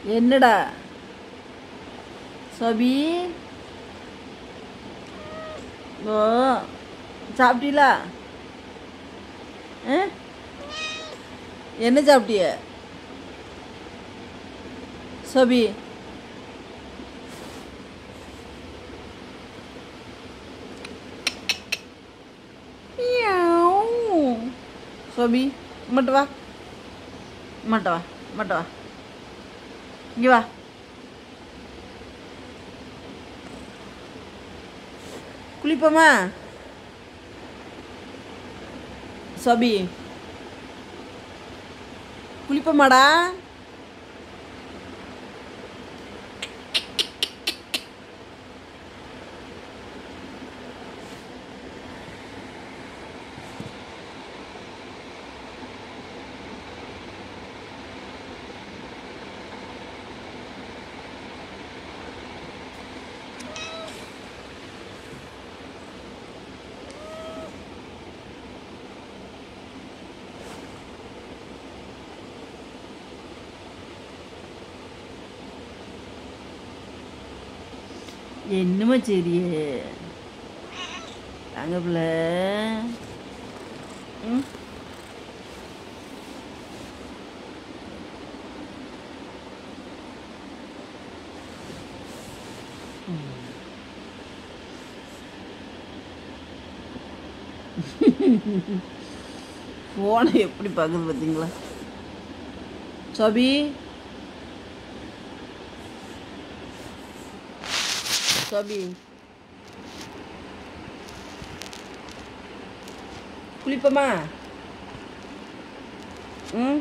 என்னடா சோபி ஓ சாப்பிட்டீங்களா ஆ? என்ன சாப்பிட்டிய சோபி மியாவ். சோபி மட்டு வா மட்ட வா மட்ட வா இங்கே வா குளிப்போமா சோபி குளிப்போமாடா என்னமோ சரியே அங்க பிள்ளை ம் ஃபோனை எப்படி பார்க்குது பார்த்தீங்களா சோபி சோபி குளிப்போமா ம்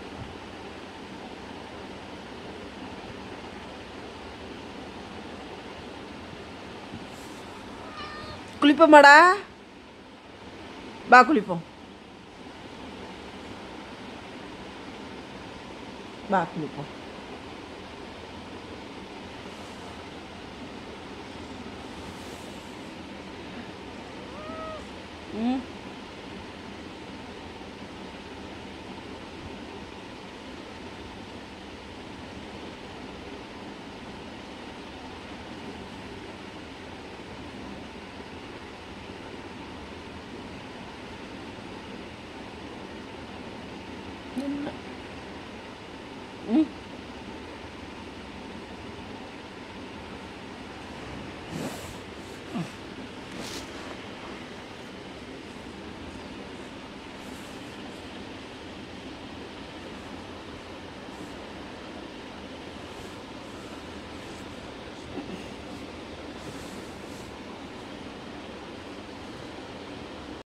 குளிப்போமாடா வா குளிப்போம் வா குளிப்போம் ம் என்ன